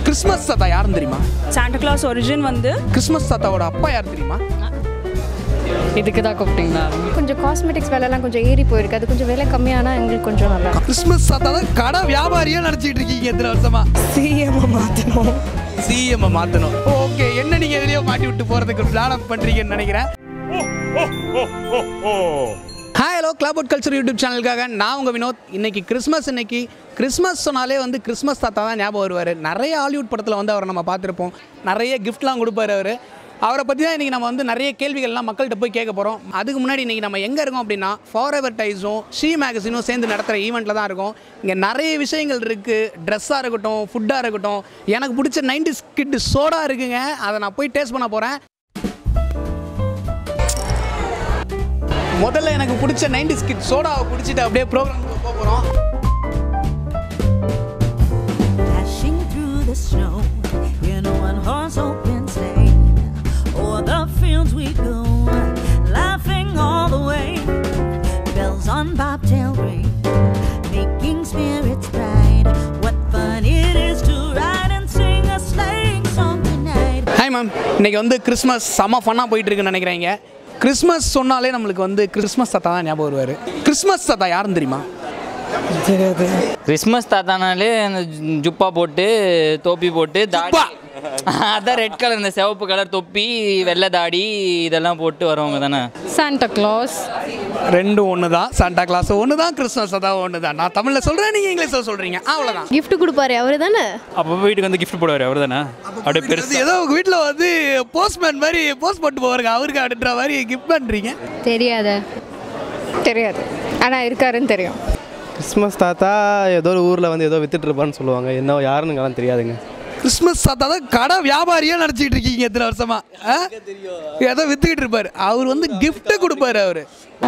Christmas தாத்தா யாருன்னு தெரியுமா சாண்டா கிளாஸ் ஒரிஜின் வந்து கிறிஸ்மஸ் தாத்தாவோட அப்பா யார் தெரியுமா இதுக்கு தான் கூப்பிட்டீங்களா கொஞ்சம் காஸ்மெட்டிக்ஸ் விலைலாம் கொஞ்சம் ஏறி போயிருக்கு அது கொஞ்சம் விலை கம்மியானா எங்களுக்கு கொஞ்சம் நல்லா இருக்கும். கிறிஸ்மஸ் தாத்தா தான் கடை வியாபாரியா நினைச்சிட்டு இருக்கீங்க எத்தனை வருஷமா சிஎம் மாற்றணும் சிஎம் மாத்தணும் ஓகே என்ன நீங்க எதுலயோ மாட்டி விட்டு போறதுக்கு பிளான் பண்றீங்கன்னு நினைக்கிறேன் hi hello club out culture YouTube சேனலுக்காக நான் உங்கள் வினோத் இன்னைக்கு கிறிஸ்மஸ் இன்னைக்கு கிறிஸ்மஸ் சொன்னாலே வந்து கிறிஸ்மஸ் தாத்தா தான் ஞாபகம் வருவார் நிறைய ஹாலிவுட் படத்தில் வந்து அவரை நம்ம பார்த்துருப்போம் நிறைய கிஃப்ட்லாம் கொடுப்பாரு அவர் அவரை பற்றி தான் இன்றைக்கி நம்ம வந்து நிறைய கேள்விகள்லாம் மக்கள்கிட்ட போய் கேட்க போகிறோம் அதுக்கு முன்னாடி இன்றைக்கி நம்ம எங்கே இருக்கோம் அப்படின்னா ஃபார் எவர் டைஸும் ஷீ மேகசினும் சேர்ந்து நடத்துகிற ஈவெண்ட்டில் தான் இருக்கோம் இங்கே நிறைய விஷயங்கள் இருக்குது ட்ரெஸ்ஸாக இருக்கட்டும் ஃபுட்டாக இருக்கட்டும் எனக்கு பிடிச்ச நைன்டி கிட் சோடா இருக்குங்க அதை நான் போய் டேஸ்ட் பண்ண போகிறேன் முதல்ல எனக்கு பிடிச்ச நைன்டி ஸ்கிட் சோடாவை குடிச்சிட்டு அப்படியே ப்ரோக்ராம் போக போகிறோம் Dashing through the snow in a one horse open sleigh. O'er the fields we go, laughing all the way. Bells on bobtail ring, making spirits bright. What fun it is to ride and sing a sleighing song tonight. Hi ma'am இன்னைக்கு வந்து Christmas செம்ம ஃபன்னாக போயிட்டு இருக்குன்னு நினைக்கிறீங்க Christmas சொன்னாலே நம்மளுக்கு வந்து கிறிஸ்மஸ் தாத்தா தான் ஞாபகம் வருவார் கிறிஸ்மஸ் தாத்தா யாருன்னு தெரியுமா கிறிஸ்மஸ் தாத்தானாலே அந்த ஜு- ஜுப்பா போட்டு தொப்பி போட்டு தாடி ஜுப்பா. அதான் ரெட் கலர் இந்த சிவப்பு கலர் தொப்பி வெள்ளை தாடி இதெல்லாம் போட்டு வரவங்க தானே சாண்டா கிளாஸ் ரெண்டும் ஒன்று தான் சாண்டா கிளாஸ் ஒன்று தான் கிறிஸ்மஸ் தாத்தா ஒன்று தான் நான் தமிழில் சொல்கிறேன் நீங்கள் இங்கிலீஷில் சொல்கிறீங்க அவ்வளோதான் gift கொடுப்பாரு அவரு தானே அப்போ வீட்டுக்கு வந்து gift போடுவார் அவர் தானே அப்படியே பெருசு ஏதோ உங்கள் வீட்டில் வந்து போஸ்ட்மேன் மாதிரி போஸ்ட் போட்டு போவாருங்க அவருக்கு அப்படின்ற மாதிரி கிஃப்ட் பண்ணுறீங்க தெரியாத தெரியாது ஆனால் இருக்காருன்னு தெரியும் கிறிஸ்மஸ் தாத்தா ஏதோ ஒரு ஊரில் வந்து ஏதோ வித்துட்டு இருப்பான்னு சொல்லுவாங்க என்ன யாருன்னு தெரியாதுங்க கிறிஸ்மஸ் தாத்தா தான் கடை வியாபாரியா நினச்சிட்டு இருக்கீங்க எத்தனை வருஷமா ஆ? ஏதோ வித்துக்கிட்டு இருப்பாரு அவர் வந்து gift கொடுப்பாரு அவர்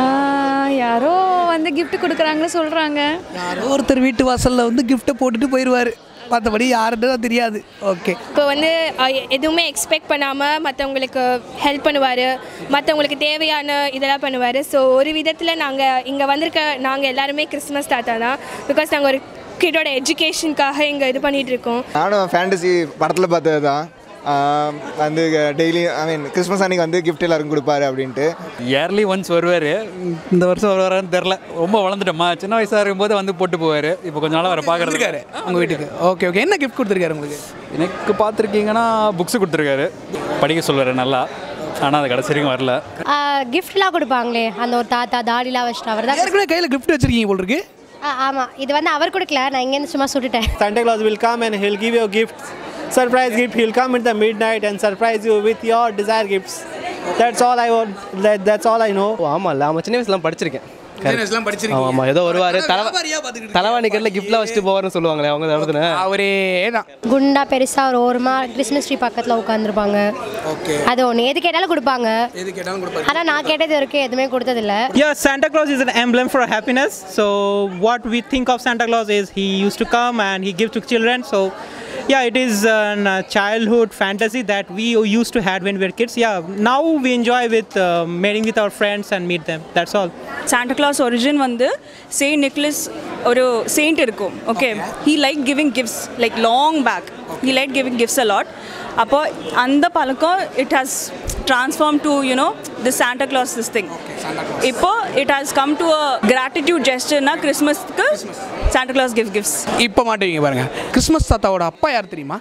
யாரோ வந்து gift கொடுக்குறாங்கன்னு சொல்கிறாங்க யாரோ ஒருத்தர் வீட்டு வாசல்ல வந்து கிஃப்ட்டை போட்டுட்டு போயிடுவாரு மற்றபடி யாருன்னு தான் தெரியாது ஓகே இப்போ வந்து அஹ், எதுவுமே எக்ஸ்பெக்ட் பண்ணாமல் மற்றவங்களுக்கு ஹெல்ப் பண்ணுவார் மற்றவங்களுக்கு தேவையான இதெல்லாம் பண்ணுவார் ஸோ ஒரு விதத்தில் நாங்கள் இங்கே வந்திருக்க நாங்கள் எல்லாருமே கிறிஸ்மஸ் தாத்தா தான் பிகாஸ் நாங்கள் ஒரு கிட்டோட எஜுகேஷனுக்காக இங்கே இது பண்ணிகிட்டு இருக்கோம் நானும் ஃபேண்டசி படத்தில் பார்த்தது தான் ஆஹ் வந்து டெய்லி ஐ மீன் கிறிஸ்மஸ் அன்னைக்கு வந்து gift எல்லாருக்கும் கொடுப்பாரு அப்படின்ட்டு இயர்லி ஒன்ஸ் வருவார் இந்த வருஷம் வருவாரான்னு தெரில ரொம்ப வளர்ந்துட்டோமா சின்ன வயசாக இருக்கும்போது வந்து போட்டு போவார் இப்போ கொஞ்ச நாளாக வர பார்க்குறது இருக்காரு உங்க வீட்டுக்கு ஓகே ஓகே என்ன கிஃப்ட் கொடுத்துருக்காரு உங்களுக்கு எனக்கு பார்த்துருக்கீங்கன்னா புக்ஸ் கொடுத்துருக்காரு படிக்க சொல்லுவார் நல்லா ஆனால் அது கடைசி வரைக்கும் வரல கிஃப்ட்லாம் கொடுப்பாங்களே அந்த ஒரு தாத்தா தாடிலாம் வச்சுட்டு அவர் தான் ஏற்கனவே கையில் கிஃப்ட் வச்சிருக்கீங்க போல் இருக்கு ஆமாம் இது வந்து அவர் கொடுக்கல நான் இங்கேருந்து சும்மா சுட்டுட்டேன் Santa Claus will come and he'll give you gifts. Surprise gift. He'll come in the midnight and surprise you with your desire gifts. That's all I want. That, that's all I know. ஆமாம் இல்லை ஆமாம் சின்ன வயசுலாம் படிச்சிருக்கேன் வயசுலாம் படிச்சிருக்கீங்க. ஆமாம் ஆமாம் ஏதோ வருவார் ஆனா தலை வியாபாரியா பார்த்துக்கிட்டு தலைவாணி கட்டில் கிஃப்ட்லாம் வச்சுட்டு போவார்னு சொல்லுவாங்களே அவங்க தவிர்த்துனே அவரே தான் குண்டா பெருசாக ஒரு ஓரமாக கிறிஸ்மஸ் ட்ரீ பக்கத்தில் உட்காந்துருப்பாங்க ஓகே அது ஒன்று எது கேட்டாலும் கொடுப்பாங்க எது கேட்டாலும் கொடுப்பாரு ஆனால் நான் கேட்டது வரைக்கும் எதுவுமே கொடுத்ததில்ல Yeah, Santa Claus is an emblem for happiness. So what we think of Santa Claus is he used to come and he gives to children. So yeah, it is a uh, childhood fantasy that we used to had when we were kids. Yeah, now we enjoy with uh, meeting with our friends and meet them. That's all. Santa Claus origin வந்து saint Nicholas ஒரு saint இருக்கும் okay he like giving gifts like long back he like giving gifts a lot அப்போ அந்த பழக்கம் it has transform to you know the Santa Claus this thing இப்போ it has come to a gratitude ஜெஸ்டர்னா கிறிஸ்மஸ்க்கு Santa class gift gifts இப்போ மாட்டீங்க பாருங்க Christmas தாத்தாவோட அப்பா யார் தெரியுமா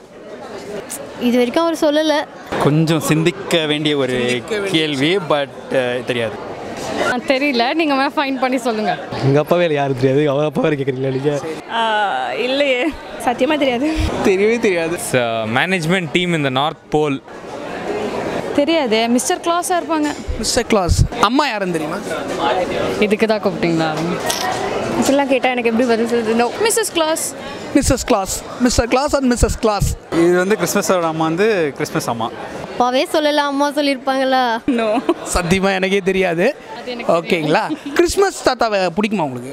இது வரைக்கும் அவர் சொல்லலை கொஞ்சம் சிந்திக்க வேண்டிய ஒரு கேள்வி பட் தெரியாது தெரியல நீங்கள் வேணால் ஃபைன் பண்ணி சொல்லுங்கள் எங்கள் அப்பாவே யாரும் தெரியாது அவங்க அப்பா வேறு கேட்குறீங்களா நீங்கள் இல்லையே சத்தியமாக தெரியாது தெரியவே தெரியாது மேனேஜ்மெண்ட் டீம் இந்த நார்த் போல் தெரியாது மிஸ்டர் கிளாஸாக இருப்பாங்க மிஸ்டர் கிளாஸ் அம்மா யாருன்னு தெரியுமா இதுக்கு தான் கூப்பிட்டீங்களா இப்படிலாம் கேட்டால் எனக்கு எப்படி பதில் சொல்லுது no Mrs Claus Mrs Claus mister Claus and Mrs Claus இது வந்து கிறிஸ்மஸோட அம்மா வந்து கிறிஸ்மஸ் அம்மா அப்பாவே சொல்லலை அம்மா சொல்லியிருப்பாங்களா நோ சத்தியமாக எனக்கே தெரியாது ஓகேங்களா கிறிஸ்மஸ் தாத்தாவை பிடிக்குமா உங்களுக்கு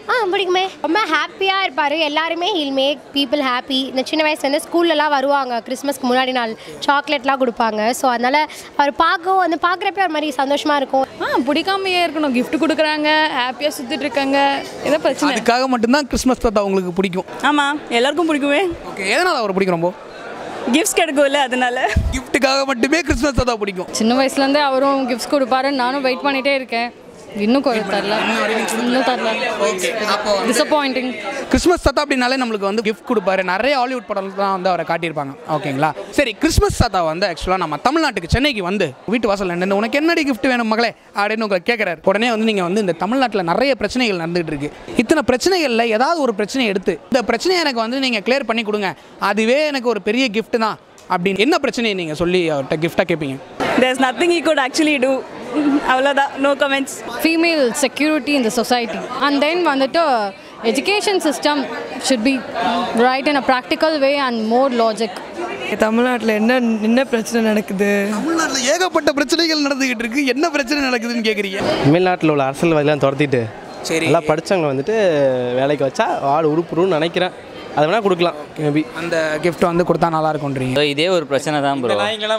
ஆ பிடிக்குமே ரொம்ப ஹாப்பியாக இருப்பார் எல்லாருமே ஹில் மேக் பீப்புள் ஹாப்பி இந்த சின்ன வயசுலேருந்து ஸ்கூல்லலாம் வருவாங்க கிறிஸ்மஸ்க்கு முன்னாடி நாள் சாக்லேட்லாம் கொடுப்பாங்க ஸோ அதனால் அவர் பார்க்கவும் வந்து பார்க்குறப்ப ஒரு மாதிரி சந்தோஷமாக இருக்கும் ஆ பிடிக்காமையே இருக்கணும் gift கொடுக்குறாங்க ஹாப்பியாக சுற்றிட்டு இருக்காங்க ஏதோ பிரச்சனை அதுக்காக மட்டும்தான் கிறிஸ்மஸ் தாத்தா உங்களுக்கு பிடிக்கும் ஆமாம் எல்லாருக்கும் பிடிக்குமே ஓகே எதனால் அவர் பிடிக்கும் ரொம்ப கிஃப்ட்ஸ் கிடைக்கும்ல அதனால கிஃப்ட்டுக்காக மட்டுமே கிறிஸ்மஸ் தாத்தா பிடிக்கும் சின்ன வயசுலேருந்தே அவரும் கிஃப்ட்ஸ் கொடுப்பாரு நானும் வெயிட் பண்ணிகிட்டே இருக்கேன் இன்னும் கொஞ்சம் தரல இன்னும் தரல டிசப்பாயிண்டிங் கிறிஸ்மஸ் தாத்தா அப்படின்னாலே நம்மளுக்கு வந்து கிஃப்ட் கொடுப்பாரு நிறைய ஹாலிவுட் படம் தான் வந்து அவரை காட்டியிருப்பாங்க ஓகேங்களா சரி கிறிஸ்மஸ் தாத்தா வந்து ஆக்சுவலாக நம்ம தமிழ்நாட்டுக்கு சென்னைக்கு வந்து வீட்டு வாசல் நின்று உனக்கு என்னடி கிஃப்ட் வேணும் மகளே அப்படின்னு உங்களை கேட்குறாரு உடனே வந்து நீங்கள் வந்து இந்த தமிழ்நாட்டில் நிறைய பிரச்சனைகள் நடந்துகிட்டு இருக்கு இத்தனை பிரச்சனைகளில் ஏதாவது ஒரு பிரச்சனையை எடுத்து இந்த பிரச்சனையை எனக்கு வந்து நீங்கள் கிளியர் பண்ணி கொடுங்க அதுவே எனக்கு ஒரு பெரிய gift தான் அப்படின்னு என்ன பிரச்சனையை நீங்கள் சொல்லி அவர்கிட்ட கிஃப்டாக கேட்பீங்க தேர்ஸ் நத்திங் ஈ குட் ஆக்சுவலி டூ அவ்வளோதான் நோ கமெண்ட்ஸ் ஃபீமேல் செக்யூரிட்டி இந்த சொசைட்டி அண்ட் தென் வந்துட்டு education system should be right in a practical way and more logic தமிழ்நாட்டில் என்ன என்ன பிரச்சனை நடக்குது தமிழ்நாட்டில் ஏகப்பட்ட பிரச்சனைகள் நடந்துகிட்டு இருக்கு என்ன பிரச்சனை நடக்குதுன்னு கேட்குறீங்க தமிழ்நாட்டில் உள்ள அரசியல்வாதிலாம் துரத்திட்டு சரி நல்லா படித்தவங்களை வந்துட்டு வேலைக்கு வச்சா ஆள் உருப்புருன்னு நினைக்கிறேன் அதை வேணால் கொடுக்கலாம் மேபி அந்த கிஃப்ட் வந்து கொடுத்தா நல்லா இருக்கும்ன்றீங்க இதே ஒரு பிரச்சனை தான் ப்ரோ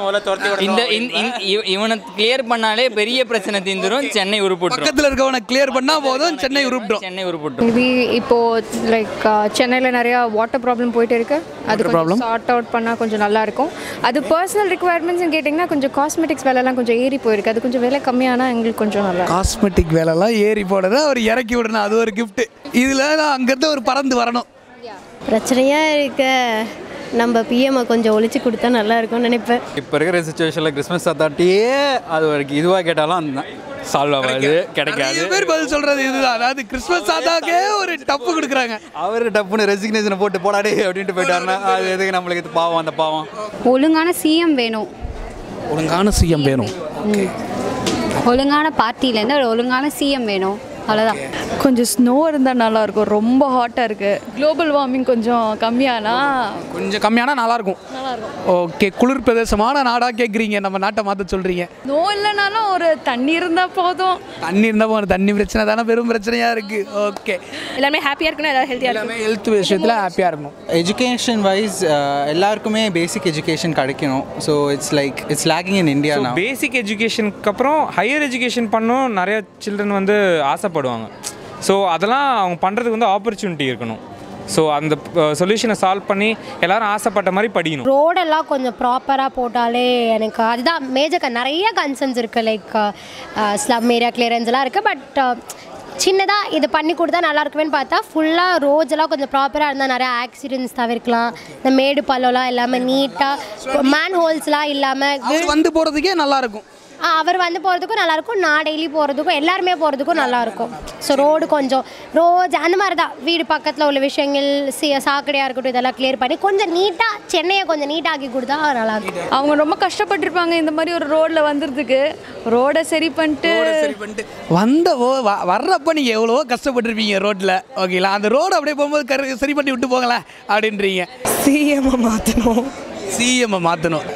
இந்த இந்த- இந்த- இவ- இவனை கிளியர் பண்ணாலே பெரிய பிரச்சனை தீந்துரும் சென்னை உருப்பிட்டுரும் பக்கத்தில் இருக்கவனை கிளியர் பண்ணா போதும் சென்னை உருப்பிட்டோம் சென்னை உருப்பிட்டுரும் மேபி இப்போது லைக் சென்னையில் நிறையா வாட்டர் ப்ராப்ளம் போயிட்டு இருக்கு அது Water problem? கொஞ்சம் சார்ட் அவுட் பண்ணால் கொஞ்சம் நல்லா இருக்கும் அது பர்சனல் ரிக்குவயர்மெண்ட்ஸ் கேட்டிங்கன்னா கொஞ்சம் காஸ்மெட்டிக்ஸ் விலைலாம் கொஞ்சம் ஏறி போயிருக்கு அது கொஞ்சம் விலை கம்மியானா எங்களுக்கு கொஞ்சம் நல்லா இருக்கும். காஸ்மெட்டிக் வேலைலாம் ஏறி போனதை அவர் இறக்கி விடணும் அது ஒரு gift இதில் நான் அங்கேருந்து ஒரு பறந்து வரணும் பிரச்சனையாக இருக்க நம்ம பிஎம்ஐ கொஞ்சம் ஒழிச்சு கொடுத்தா நல்லா இருக்கும்னு நினைப்பேன் இப்போ இருக்கிற சுச்சுவேஷனில் கிறிஸ்மஸ் தாத்தாட்டியே அது ஒரு இதுவாக கேட்டாலும் சால்வ் ஆகாது கிடைக்காது நிறைய பேர் பதில் சொல்றது இதுதான் அதாவது கிறிஸ்மஸ் தாத்தாக்கே ஒரு டப்பு கொடுக்குறாங்க அவர் டப்புன்னு ரெசிக்னேஷனை போட்டு போடாடே அப்படின்ட்டு போயிட்டாருன்னா அது எதுக்கு நம்மளுக்கு இது பாவம் அந்த பாவம் ஒழுங்கான சிஎம் வேணும் ஒழுங்கான சிஎம் வேணும் ஒழுங்கான பார்ட்டிலேருந்து ஒரு ஒழுங்கான சிஎம் வேணும் அவ்வளோதான் கொஞ்சம் ஸ்னோ இருந்தால் நல்லாயிருக்கும் ரொம்ப ஹாட்டாக இருக்குது குளோபல் வார்மிங் கொஞ்சம் கம்மியானா கொஞ்சம் கம்மியானா நல்லா இருக்கும் நல்லாயிருக்கும் ஓகே குளிர் பிரதேசமான நாடா கேட்குறீங்க நம்ம நாட்டை மாற்ற சொல்றீங்க ஸ்னோ இல்லைனாலும் ஒரு தண்ணி இருந்தால் போதும் தண்ணி இருந்தால் போன தண்ணி பிரச்சனை தானே பெரும் பிரச்சனையா இருக்கு ஓகே எல்லாமே ஹாப்பியாக இருக்கணும் எல்லாரும் ஹெல்த்தியாக எல்லாமே ஹெல்த் விஷயத்தில் ஹாப்பியாக இருக்கணும் எஜுகேஷன் வைஸ் எல்லாருக்குமே பேசிக் எஜுகேஷன் கிடைக்கணும் so it's like it's lacking in India now basic எஜுகேஷனுக்கு அப்புறம் ஹையர் எஜுகேஷன் பண்ணும் நிறைய சில்ட்ரன் வந்து ஆசைப்படுவாங்க ஸோ அதெல்லாம் அவங்க பண்ணுறதுக்கு வந்து ஆப்பர்ச்சுனிட்டி இருக்கணும் ஸோ அந்த சொல்யூஷனை சால்வ் பண்ணி எல்லாரும் ஆசைப்பட்ட மாதிரி படிக்கணும் ரோடெல்லாம் கொஞ்சம் ப்ராப்பராக போட்டாலே எனக்கு அதுதான் மேஜர் நிறைய கன்சர்ன்ஸ் இருக்குது லைக் ஸ்லம் ஏரியா கிளியரன்ஸ் எல்லாம் இருக்குது பட் சின்னதாக இது பண்ணி கொடுத்தா நல்லா இருக்குமேன்னு பார்த்தா ஃபுல்லாக ரோட்ஸ் எல்லாம் கொஞ்சம் ப்ராப்பராக இருந்தால் நிறைய ஆக்சிடென்ட்ஸ் தவிர்க்கலாம் இந்த மேடு பள்ளம்லாம் இல்லாமல் நீட்டாக மேன் ஹோல்ஸ்லாம் இல்லாமல் வந்து போகிறதுக்கே நல்லா இருக்கும் அவர் வந்து போகிறதுக்கும் நல்லாயிருக்கும் நான் டெய்லி போகிறதுக்கும் எல்லாருமே போகிறதுக்கும் நல்லாயிருக்கும் ஸோ ரோடு கொஞ்சம் ரோட்ஸ் அந்த மாதிரி தான் வீடு பக்கத்தில் உள்ள விஷயங்கள் சி சாக்கடையாக இருக்கட்டும் இதெல்லாம் கிளியர் பண்ணி கொஞ்சம் நீட்டாக சென்னையை கொஞ்சம் நீட்டாக்கி கொடுத்தா நல்லாயிருக்கும் அவங்க ரொம்ப கஷ்டப்பட்டிருப்பாங்க இந்த மாதிரி ஒரு ரோடில் வந்துறதுக்கு ரோடை சரி பண்ணிட்டு வந்த ஓ வ- வர்றப்ப நீங்கள் எவ்வளவோ கஷ்டப்பட்டிருப்பீங்க ரோட்டில் ஓகேங்களா அந்த ரோடு அப்படியே போகும்போது கரு சரி பண்ணி விட்டு போங்களேன் அப்படின்றீங்க சிஎம்ஐ மாற்றணும் சிஎம்மை மாற்றணும்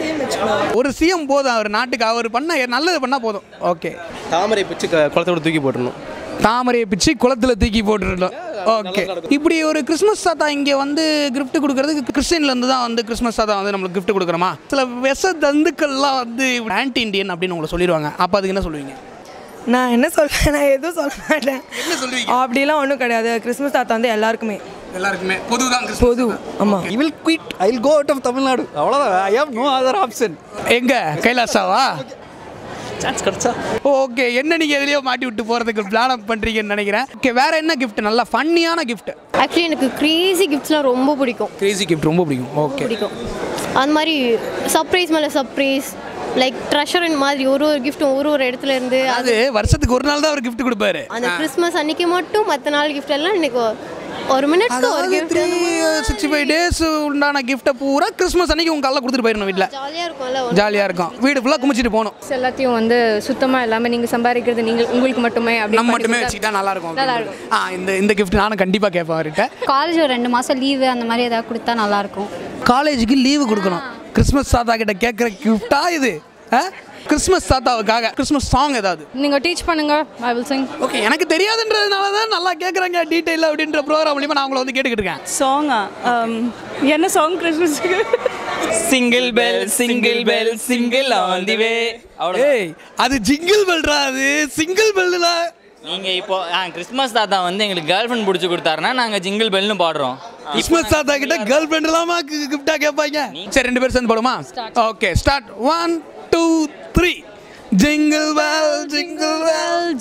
ஒரு சிஎம் போதும் அவர் நாட்டுக்கு அவர் பண்ண நல்லது பண்ணால் போதும் ஓகே தாமரை பிச்சு குளத்தை விட்டு தூக்கி போட்டுடணும் தாமரையை பிச்சு குளத்துல தூக்கி போட்டுருந்தோம் ஓகே இப்படி ஒரு கிறிஸ்மஸ் தாத்தா இங்கே வந்து gift கொடுக்கறதுக்கு கிறிஸ்டின்லேருந்து தான் வந்து கிறிஸ்மஸ் தாத்தா வந்து நம்மளுக்கு gift கொடுக்குறோமா சில விஷ தந்துக்கள்லாம் வந்து ஆன்டி இண்டியன் அப்படின்னு உங்களை சொல்லிடுவாங்க அப்போ அதுக்கு என்ன சொல்லுவீங்க நான் என்ன சொல்றேன் நான் எதுவும் சொல்ல மாட்டேன் அப்படிலாம் ஒன்றும் கிடையாது கிறிஸ்மஸ் தாத்தா வந்து எல்லாருக்குமே எல்லாருக்குமே பொது தான் பொது ஆமாம் I will quit I will go out of Tamil Nadu அவ்வளோதான் I have no other option எங்க கைலாசாவா சான்ஸ் கிடைச்சா ஓகே என்ன நீங்கள் எதுலேயோ மாட்டி விட்டு போகிறதுக்கு பிளான் அப் பண்ணுறீங்கன்னு நினைக்கிறேன் ஓகே வேற என்ன gift நல்லா ஃபன்னியான gift ஆக்சுவலி எனக்கு க்ரேசி கிஃப்ட்ஸ்லாம் ரொம்ப பிடிக்கும் கிரேசி கிஃப்ட் ரொம்ப பிடிக்கும் ஓகே பிடிக்கும் அந்த மாதிரி சர்ப்ரைஸ் மேலே சர்ப்ரைஸ் லைக் ட்ரெஷரன் மாதிரி ஒரு ஒரு கிஃப்ட்டும் ஒரு ஒரு இடத்துல இருந்து அது வருஷத்துக்கு ஒரு நாள் தான் அவர் gift கொடுப்பாரு அந்த கிறிஸ்மஸ் அன்னைக்கு மட்டும் மற்ற நாள் gift எல்லாம் எனக்கு ஒரு மினிட்க்கு ஒரு கிஃப்ட் சிக்ஸ்டி ஃபைவ் டேஸ் உண்டான கிஃப்ட்டை பூரா கிறிஸ்மஸ் அன்னைக்கு உங்க காலைல கொடுத்துட்டு போயிடணும் வீட்டில் ஜாலியாக இருக்கும்ல ஜாலியாக இருக்கும் வீடு ஃபுல்லாக குமிச்சிட்டு போகணும் எல்லாத்தையும் வந்து சுத்தமாக இல்லாமல் நீங்கள் சம்பாதிக்கிறது நீங்கள் உங்களுக்கு மட்டுமே அப்படி நம்ம பண்ணி மட்டுமே கொடுத்தா வச்சுக்கிட்டா நல்லா இருக்கும் நல்லா அப்படின்னு. ஆ இந்த இந்த கிஃப்ட் நானும் கண்டிப்பாக கேட்பேன் அவர்கிட்ட காலேஜ் ஒரு ரெண்டு மாதம் லீவு அந்த மாதிரி ஏதாவது கொடுத்தா நல்லாயிருக்கும் காலேஜுக்கு லீவு கொடுக்கணும் கிறிஸ்மஸ் தாத்தா கிட்ட கேட்குற கிஃப்டா இது கிறிஸ்மஸ் தாத்தாவுக்காக கிறிஸ்மஸ் சாங் ஏதாவது நீங்கள் டீச் பண்ணுங்க ஐ வில் சிங் ஓகே எனக்கு தெரியாதுன்றதுனால தான் நல்லா கேட்குறாங்க டீட்டெயில் அப்படின்ற ப்ரோக்ராம் மூலியமாக நான் உங்களை வந்து கேட்டுக்கிட்டு இருக்கேன் சாங்கா என்ன சாங் கிறிஸ்மஸுக்கு jingle bell jingle bell jingle on the way ஏய் அது ஜிங்கிள் பெல்ரா அது சிங்கிள் பெல்லுல நீங்கள் இப்போ ஆ கிறிஸ்மஸ் தாத்தா வந்து எங்களுக்கு கேர்ள் ஃப்ரெண்ட் பிடிச்சி கொடுத்தாருன்னா நாங்கள் ஜிங்கிள் பெல்னு பாடுறோம் கிறிஸ்மஸ் தாத்தா கிட்ட கேர்ள் ஃப்ரெண்ட் இல்லாம கிஃப்டா கேட்பாங்க சரி ரெண்டு பேரும் சேர்ந்து போடுமா okay start one two three jingle bell jingle bell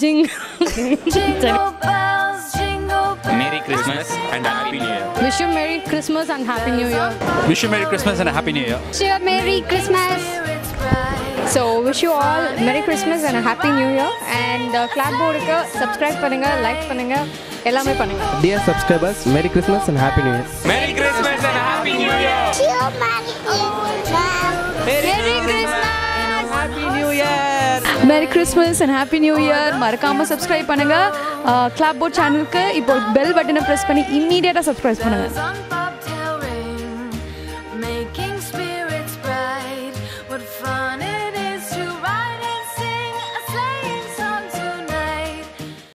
merry Christmas and happy New Year wish you merry Christmas and happy New Year wish you merry Christmas and happy New Year merry Christmas so wish you all merry Christmas and happy New Year and clap போர்டுக்கு subscribe பண்ணுங்கள் like பண்ணுங்கள் எல்லாமே பண்ணுங்கள் Dear subscribers, Merry Christmas and Happy New Year. Merry Christmas and happy New Year happy New Year merry Christmas and happy New Year மறக்காமல் subscribe பண்ணுங்கள் clap board சேனலுக்கு இப்போ bell பட்டனை ப்ரெஸ் பண்ணி இம்மீடியட்டாக சப்ஸ்கிரைப் பண்ணுங்கள்